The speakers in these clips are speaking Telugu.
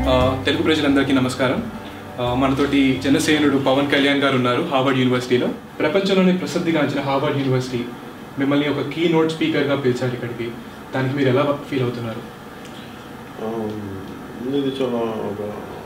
ఆ, తెలుగు ప్రజలందరికీ నమస్కారం ఆ, మనతోటి జనసేనుడు పవన్ కళ్యాణ్ గారు ఉన్నారు హార్వర్డ్ యూనివర్సిటీలో ప్రపంచంలోనే ప్రసిద్ధిగాంచిన హార్వర్డ్ యూనివర్సిటీ మిమ్మల్ని ఒక కీ నోట్ స్పీకర్గా పిలిచారు ఇక్కడికి దానికి మీరు ఎలా ఫీల్ అవుతున్నారు ముందు ఇది చాలా ఒక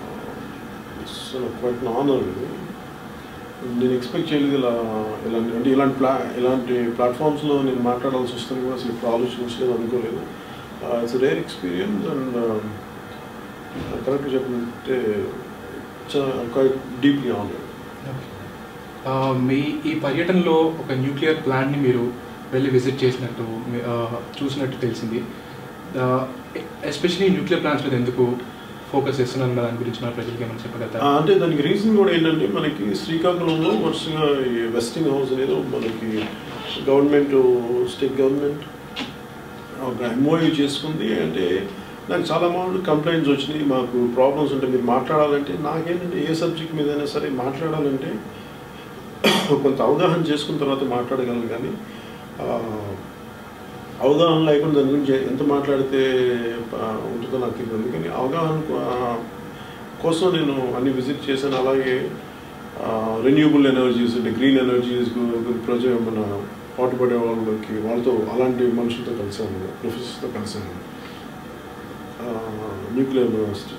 క్వైట్ ఆనర్ ఇది నేను ఎక్స్పెక్ట్ చేయలేదు ఇలా ఇలాంటి అంటే ఇలాంటి ప్లా ఇలాంటి ప్లాట్ఫామ్స్లో నేను మాట్లాడాల్సి వస్తుంది కూడా అసలు ఇప్పుడు ఆలోచించలేదు అనుకోలేదు it's rare experience and correct చెప్పినట్టే క్వైట్ డీప్లీ ఆనర్ ఆ, మీ ఈ పర్యటనలో ఒక న్యూక్లియర్ ప్లాంట్ని మీరు వెళ్ళి విజిట్ చేసినట్టు మీ- ఆ, చూసినట్టు తెలిసింది ఎస్పెషలీ న్యూక్లియర్ ప్లాంట్స్ మీద ఎందుకు ఫోకస్ చేస్తున్నారు దాని గురించి మన ప్రజలకి ఏమైనా చెప్పగలుగుతారా అంటే దానికి రీజన్ కూడా ఏంటంటే మనకి శ్రీకాకుళంలో వరుసగా ఈ వెస్టింగ్ హౌస్ అనేది మనకి గవర్నమెంట్ స్టేట్ గవర్నమెంట్ ఒక ఎంఓయూ చేసుకుంది అంటే నాకు చాలా అమౌంట్ కంప్లైంట్స్ వచ్చినాయి మాకు ప్రాబ్లమ్స్ ఉంటే మీరు మాట్లాడాలంటే నాకేంటంటే ఏ సబ్జెక్ట్ మీదైనా సరే మాట్లాడాలంటే కొంత అవగాహన చేసుకున్న తర్వాత మాట్లాడగలను కానీ ఆ, అవగాహన లేకుండా దాని గురించి ఎంత మాట్లాడితే ఆ, ఉంటుందో నాకు తెలియదు అందుకని అవగాహన కో- ఆ, కోసం నేను అన్ని విజిట్ చేశాను అలాగే రెన్యూబుల్ ఎనర్జీస్ అంటే గ్రీన్ ఎనర్జీస్ ప్రజ మన పాటుపడే వాళ్ళకి వాళ్ళతో అలాంటి మనుషులతో కలిసాను ప్రొఫెసర్స్తో కలిసాను న్యూక్లియర్ యూనివర్సిటీ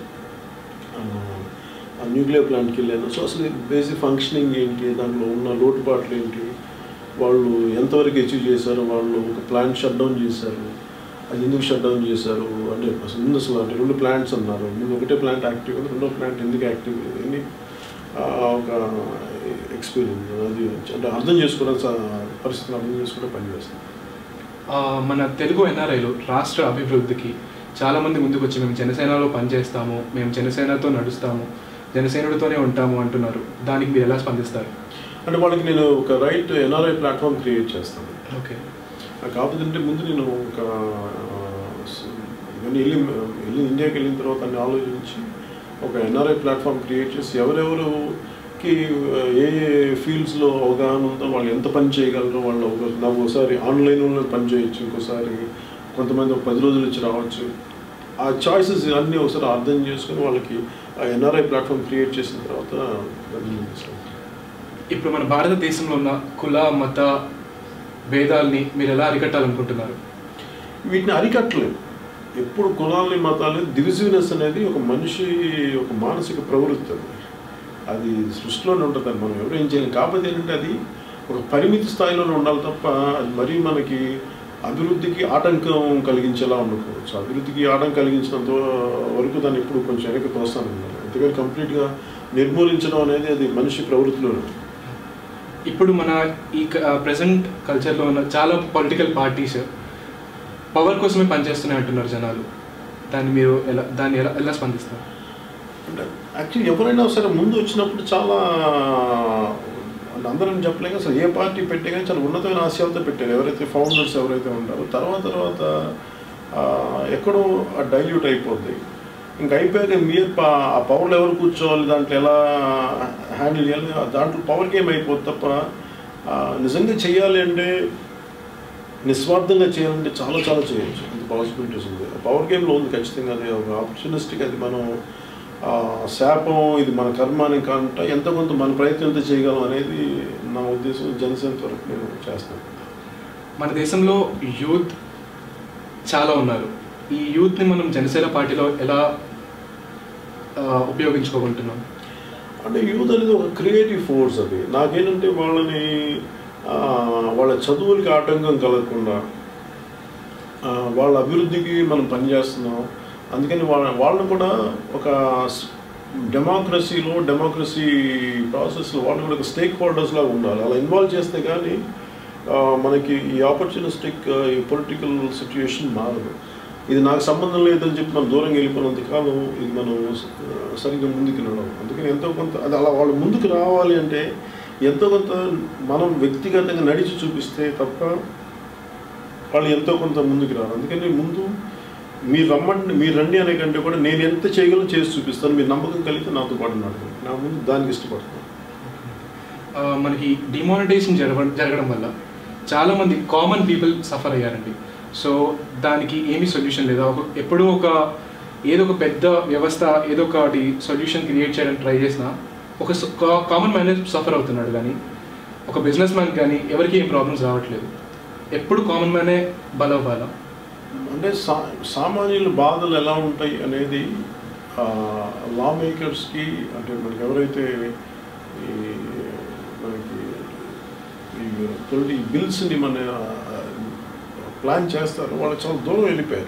ఆ న్యూక్లియర్ ప్లాంట్కి వెళ్ళాను సో అసలు బేసిక్ ఫంక్షనింగ్ ఏంటి దాంట్లో ఉన్న లోటుపాట్లు ఏంటి వాళ్ళు ఎంతవరకు అచీవ్ చేశారు వాళ్ళు ఒక ప్లాంట్ షట్ డౌన్ చేశారు అది ఎందుకు షట్ డౌన్ చేశారు అంటే అసలు ముందు అసలు అంటే రెండు ప్లాంట్స్ అన్నారు ముందు ఒకటే ప్లాంట్ యాక్టివ్ ఉంది రెండో ప్లాంట్ ఎందుకు యాక్టివ్ అని ఆ, ఒక ఎక్స్పీరియన్స్ అది అంటే అర్థం చేసుకోవడం స- పరిస్థితిని అర్థం చేసుకోవడం పనిచేస్తుంది ఆ, మన తెలుగు ఎన్ఆర్ఐలు రాష్ట్ర అభివృద్ధికి చాలా మంది ముందుకు వచ్చి మేము జనసేనలో పనిచేస్తాము మేము జనసేనతో నడుస్తాము జనసేనుడితోనే ఉంటాము అంటున్నారు దానికి మీరు ఎలా స్పందిస్తారు అంటే వాళ్ళకి నేను ఒక రైట్ ఎన్ఆర్ఐ ప్లాట్ఫామ్ క్రియేట్ చేస్తాను ఓకే కాకపోతే అంటే ముందు నేను ఒక ఆ, స- ఇవన్నీ వెళ్ళి వెళ్ళి ఇండియాకి వెళ్ళిన తర్వాత అన్ని ఆలోచించి ఒక ఎన్ఆర్ఐ ప్లాట్ఫామ్ క్రియేట్ చేసి ఎవరెవరుకి ఆ, ఏ ఏ ఫీల్డ్స్లో అవగాహన ఉందో వాళ్ళు ఎంత పని చేయగలరో వాళ్ళు ఒక నాకు ఒకసారి ఆన్లైన్లో పని చేయొచ్చు ఇంకోసారి కొంతమంది ఒక పది రోజులు ఇచ్చి రావచ్చు ఆ చాయిసెస్ అన్నీ ఒకసారి అర్థం చేసుకుని వాళ్ళకి ఆ ఎన్ఆర్ఐ ప్లాట్ఫామ్ క్రియేట్ చేసిన తర్వాత దాన్ని చేస్తాను. ఇప్పుడు మన భారతదేశంలో ఉన్న కుల మత భేదాల్ని మీరు ఎలా అరికట్టాలనుకుంటున్నారు వీటిని అరికట్టలేము ఎప్పుడు కులాలని మతాలు డివిజివ్నెస్ అనేది ఒక మనిషి ఒక మానసిక ప్రవృత్తి అది అది సృష్టిలోనే ఉంటుంది అది మనం ఎవరు ఏం చేయలేం కాకపోతే ఏంటంటే అది ఒక పరిమితి స్థాయిలోనే ఉండాలి తప్ప అది మరీ మనకి అభివృద్ధికి ఆటంకం కలిగించేలా ఉండకూడదు అభివృద్ధికి ఆటంకం కలిగించినంత వరకు దాన్ని ఎప్పుడు కొంచెం వెనక్కి తోస్తాను ఉండాలి అంతేగాని కంప్లీట్గా నిర్మూలించడం అనేది అది మనిషి ప్రవృత్తిలోనే ఉంటుంది. ఇప్పుడు మన ఈ ప్రజెంట్ కల్చర్లో ఉన్న చాలా పొలిటికల్ పార్టీస్ పవర్ కోసమే పనిచేస్తున్నాయి అంటున్నారు జనాలు దాన్ని మీరు ఎలా దాన్ని ఎలా ఎలా స్పందిస్తారు అంటే యాక్చువల్లీ ఎవరైనా సరే ముందు వచ్చినప్పుడు చాలా అంటే అందరం చెప్పలేక అసలు ఏ పార్టీ పెట్టే కానీ చాలా ఉన్నతమైన ఆశయాలతో పెట్టారు ఎవరైతే ఫౌండర్స్ ఎవరైతే ఉంటారో తర్వాత తర్వాత ఆ, ఎక్కడో డైల్యూట్ అయిపోద్ది ఇంకా అయిపోయాక మీరు ప- ఆ పవర్లో ఎవరు కూర్చోవాలి దాంట్లో ఎలా హ్యాండిల్ చేయాలి దాంట్లో పవర్ గేమ్ అయిపోద్ది తప్ప ఆ, నిజంగా చేయాలి అంటే నిస్వార్థంగా చేయాలంటే చాలా చాలా చేయొచ్చు అంత పాసిబిలిటీస్ ఉంది పవర్ గేమ్లో ఉంది ఖచ్చితంగా అది ఒక ఆపర్చునిస్టిక్ అది మనం ఆ, శాపం ఇది మన కర్మ అని కాంట ఎంత కొంత మన ప్రయత్నం ఎంత చేయగలం అనేది నా ఉద్దేశం జనసేన వరకు నేను చేస్తాను మన దేశంలో యూత్ చాలా ఉన్నారు ఈ యూత్ని మనం జనసేన పార్టీలో ఎలా ఆ, ఉపయోగించుకోకుంటున్నాం అంటే యూత్ అనేది ఒక క్రియేటివ్ ఫోర్స్ అది నాకేంటంటే వాళ్ళని ఆ, వాళ్ళ చదువులకి ఆటంకం కలగకుండా ఆ, వాళ్ళ అభివృద్ధికి మనం పనిచేస్తున్నాం అందుకని వాళ్ళ వాళ్ళని కూడా ఒక డెమోక్రసీలో డెమోక్రసీ ప్రాసెస్లో వాళ్ళు కూడా ఒక స్టేక్ హోల్డర్స్ లాగా ఉండాలి అలా ఇన్వాల్వ్ చేస్తే కానీ ఆ, మనకి ఈ ఆపర్చునిస్టిక్ ఈ పొలిటికల్ సిచ్యుయేషన్ మారదు ఇది నాకు సంబంధం లేదని చెప్పి మనం దూరంగా వెళ్ళిపోయినంత కాలం ఇది మనం ఆ, సరిగ్గా ముందుకు నడవం అందుకని ఎంతో కొంత అది అలా వాళ్ళు ముందుకు రావాలి అంటే ఎంతో కొంత మనం వ్యక్తిగతంగా నడిచి చూపిస్తే తప్ప వాళ్ళు ఎంతో కొంత ముందుకు రారు అందుకని ముందు మీరు రమ్మండి మీరు రండి అనే కంటే కూడా నేను ఎంత చేయగలను చేసి చూపిస్తాను మీరు నమ్మకం కలిగితే నాతో పాటు నడవండి నా ముందు దానికి ఇష్టపడతాను ఆ, మనకి డిమానిటైజేషన్ జరగ జరగడం వల్ల చాలా మంది కామన్ పీపుల్ సఫర్ అయ్యారండి సో దానికి ఏమీ సొల్యూషన్ లేదా ఒక ఎప్పుడూ ఒక ఏదో ఒక పెద్ద వ్యవస్థ ఏదో ఒకటి సొల్యూషన్ క్రియేట్ చేయడానికి ట్రై చేసినా ఒక కామన్ మ్యాన్ సఫర్ అవుతున్నాడు కానీ ఒక బిజినెస్ మ్యాన్ కానీ ఎవరికి ఏం ప్రాబ్లమ్స్ రావట్లేదు ఎప్పుడు కామన్ మ్యానే బలవ్వాలా అంటే సా సామాన్యుల బాధలు ఎలా ఉంటాయి అనేది లా మేకర్స్కి అంటే మనకి ఎవరైతే ఈ మనకి ఈ పొలిటి బిల్స్ని మన ప్లాన్ చేస్తారో వాళ్ళు చాలా దూరం వెళ్ళిపోయారు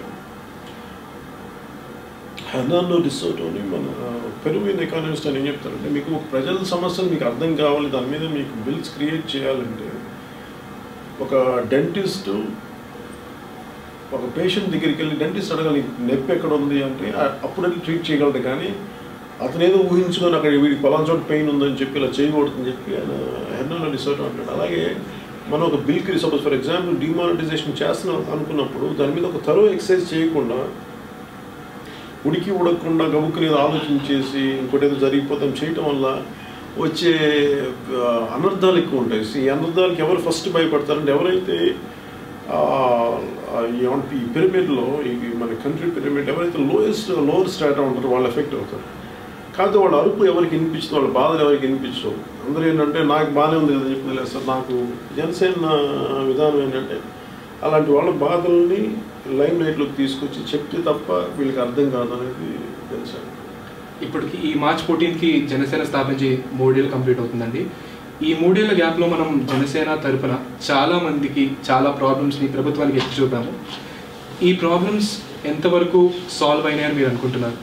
హెర్నాండో డిసోటోని మన పెరువిన్ ఎకానమిస్ట్ అని ఏం చెప్తారంటే మీకు ప్రజల సమస్యలు మీకు అర్థం కావాలి దాని మీద మీకు బిల్స్ క్రియేట్ చేయాలంటే ఒక డెంటిస్ట్ ఒక పేషెంట్ దగ్గరికి వెళ్ళి డెంటిస్ట్ అడగాలి నొప్పి ఎక్కడ ఉంది అంటే ఆ- అప్పుడు వెళ్ళి ట్రీట్ చేయగలడు కానీ అతను ఏదో ఊహించుకొని అక్కడ వీడికి పలానా చోట పెయిన్ ఉందని చెప్పి ఇలా చేయకూడదని చెప్పి ఆయన హెర్నాలో డిసైడ్ అంటాడు అలాగే మనం ఒక బిల్కి సపోజ్ ఫర్ ఎగ్జాంపుల్ డిమానిటైజేషన్ చేస్తున్నాం అనుకున్నప్పుడు దాని మీద ఒక తరో ఎక్సర్సైజ్ చేయకుండా ఉడికి ఉడకకుండా గబుక్కుని ఏదో ఆలోచించేసి ఇంకోటి ఏదో జరిగిపోతాం చేయటం వల్ల వచ్చే ఆ, అనర్థాలు ఎక్కువ ఉంటాయి ఈ అనర్థాలకి ఎవరు ఫస్ట్ భయపడతారంటే ఎవరైతే ఆ, ఆ, ఏమంటే ఈ పిరమిడ్లో ఈ మన కంట్రీ పిరమిడ్ ఎవరైతే లోయెస్ట్ లోవర్ స్టాటా ఉంటారో వాళ్ళు ఎఫెక్ట్ అవుతారు కాకపోతే వాళ్ళ అరుపు ఎవరికి వినిపించదు వాళ్ళ బాధలు ఎవరికి వినిపించవు అందరూ ఏంటంటే నాకు బాగానే ఉంది కదా చెప్పి లేదు సార్ నాకు జనసేన విధానం ఏంటంటే అలాంటి వాళ్ళ బాధల్ని లైమ్ లైట్లోకి తీసుకొచ్చి చెప్తే తప్ప వీళ్ళకి అర్థం కాదు అనేది జనసేన ఇప్పటికి ఈ మార్చ్ ఫోర్టీన్త్కి జనసేన స్థాపించి మూడేళ్ళు కంప్లీట్ అవుతుందండి ఈ మూడేళ్ల గ్యాప్లో మనం జనసేన తరపున చాలా మందికి చాలా ప్రాబ్లమ్స్ని ప్రభుత్వానికి ఎత్తి చూపాము ఈ ప్రాబ్లమ్స్ ఎంతవరకు సాల్వ్ అయినాయని మీరు అనుకుంటున్నారు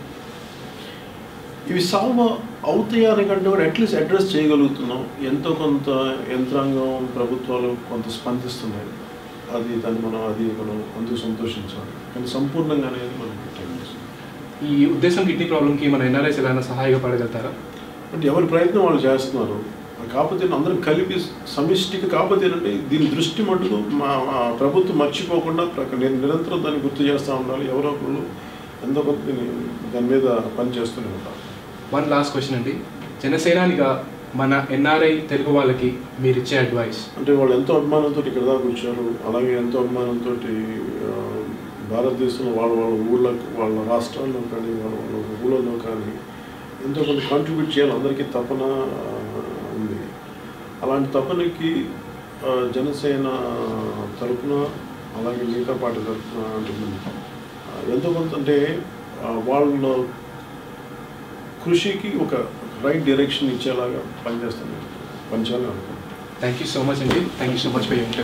ఇవి సాల్వ్ అవుతాయని కంటే కూడా అట్లీస్ట్ అడ్రస్ చేయగలుగుతున్నాం ఎంతో కొంత యంత్రాంగం ప్రభుత్వాలు కొంత స్పందిస్తున్నాయి అది దాన్ని మనం అది మనం అందుకు సంతోషించాలి కానీ సంపూర్ణంగా అనేది మనకి టైం తీసుకుంది. ఈ ఉద్దేశం కిడ్నీ ప్రాబ్లంకి మన ఎన్ఆర్ఐస్ ఎలా సహాయపడగలుగుతారా అంటే ఎవరి ప్రయత్నం వాళ్ళు చేస్తున్నారు కాకపోతే అందరం కలిపి సమిష్టికి కాకపోతే ఏంటంటే దీని దృష్టి మటుకు మా మా ప్రభుత్వం మర్చిపోకుండా ప్ర- నిర- నిరంతరం దాన్ని గుర్తు చేస్తూ ఉండాలి ఎవరో ఒకళ్ళు ఎంతో కొంత దీన్ని దాని మీద పని చేస్తూనే ఉంటారు వన్ లాస్ట్ క్వశ్చన్ అండి జనసేనానిగా మన ఎన్ఆర్ఐ తెలుగు వాళ్ళకి మీరు ఇచ్చే అడ్వైస్ అంటే వాళ్ళు ఎంతో అభిమానంతో ఇక్కడ దాకా వచ్చారు అలాగే ఎంతో అభిమానంతో భారతదేశంలో వాళ్ళ వాళ్ళ ఊళ్ళకు వాళ్ళ రాష్ట్రాల్లో కానీ వాళ్ళ వాళ్ళ ఊళ్ళలో కానీ ఎంతో కొంత కాంట్రిబ్యూట్ చేయాలి అందరికీ తపన ఆ, ఉంది అలాంటి తపనకి ఆ, జనసేన తరపున అలాగే మిగతా పార్టీ తరపున అంటే మన, ఆ, ఎంతో కొంత అంటే ఆ, వాళ్ళ కృషికి ఒక రైట్ డైరెక్షన్ ఇచ్చేలాగా పనిచేస్తాను పనిచేయాలని అనుకుంటున్నాను థ్యాంక్ యూ సో మచ్ అండి thank you so much for